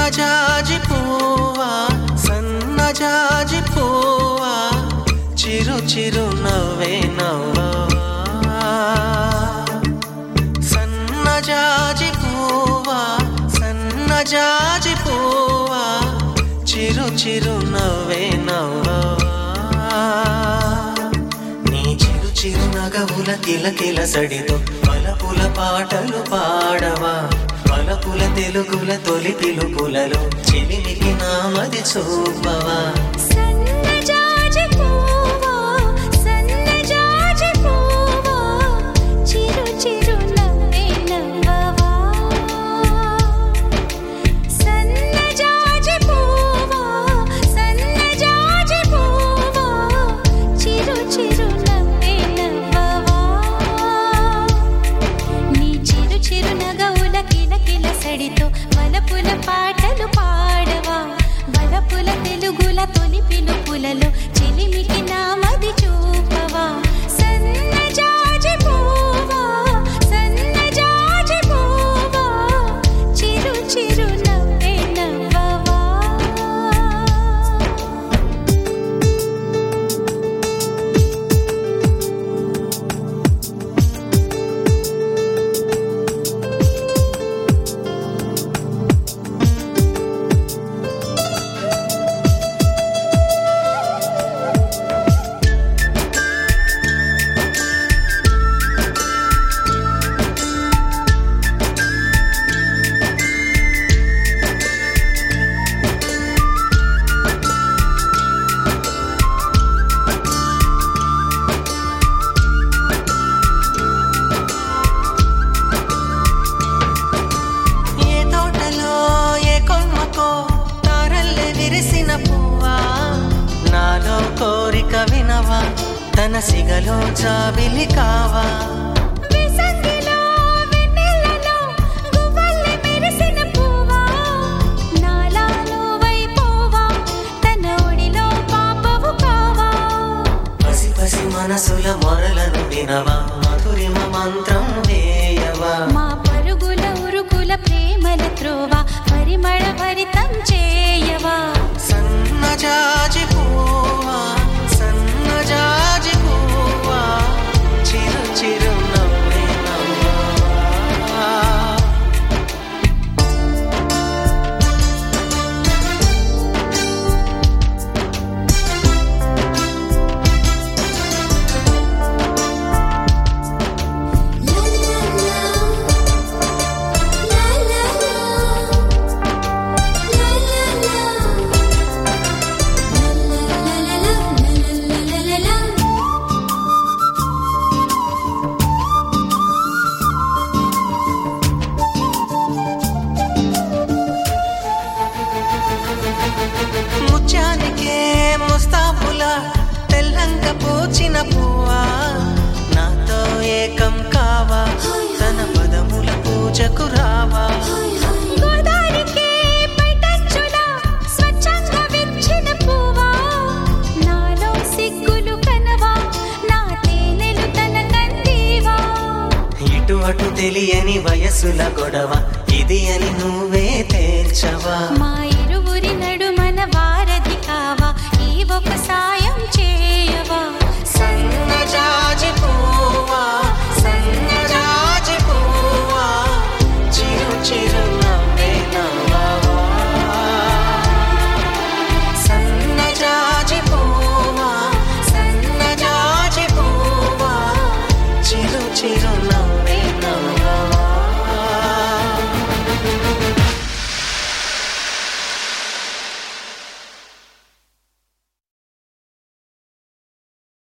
సన్నజాజి పువ్వా సన్నజాజి పువ్వా చిరు చిరు నవ్వే నవ్వవా సన్నజాజి పువ్వా సన్నజాజి పువ్వా చిరు చిరు నవ్వే నవ్వవా నీ చిరు చిరు నగవుల కిలకిల సడితో పలపుల పాటలు పాడవా పలపుల తెలుగుల తొలి పిలుపులలో చిలిమికి నామది చూపవా సన్నజాజి పువ్వా సన్నజాజి పువ్వా చిరు చిరు నవ్వే నవ్వవా సన్నజాజి పువ్వా సన్నజాజి పువ్వా చిరు చిరు నవ్వే నవ్వవా నీ చిరు చిరు నగవుల కిలకిల సడితో వలపుల పాటలు పాడవా వలపుల తెలుగుల తొలి పిలుపులలో చిలిమికి నామది చూపవా సన్నజాజి పువ్వా సన్నజాజి పువ్వా చిరు చిరు నవ్వే నవ్వవా ఏ తోటలో ఏ కొమ్మకో తారల్లే విరిసిన పువ్వా నాలో కోరిక వినవా తన సిగలో జాబిలి కావా విసంగిలో వెన్నెలలో గువ్వల్లె మెరిసిన పువ్వా నాలాలో వైపోవా తన ఒడిలో పాపవు కావా పసి పసి మనసుల మొరలను వినవా మధురిమ మంత్రం వేయవా మా పరుగుల ఉరుకుల ప్రేమల త్రోవా పరిమళ భరితం చేయవా సన్నజాజి పువ్వా సన్నజాజి పువ్వా చిరు చిరు నవ్వే నవ్వవా ముత్యానికే ముస్తాబుల తెల్లంక పూచిన పువ్వా నాతో ఏకం కావా తన పదముల పూజకు రావా గోదారికే పైటచ్చులా స్వచ్ఛంగా విచ్చిన పువ్వా నాలో సిగ్గులు కనవా నా తేనెలు తన కందీవా ఇటు అటు తెలియని వయసుల గొడవ ఇది అని నువ్వే తేల్చవా మా ఇరు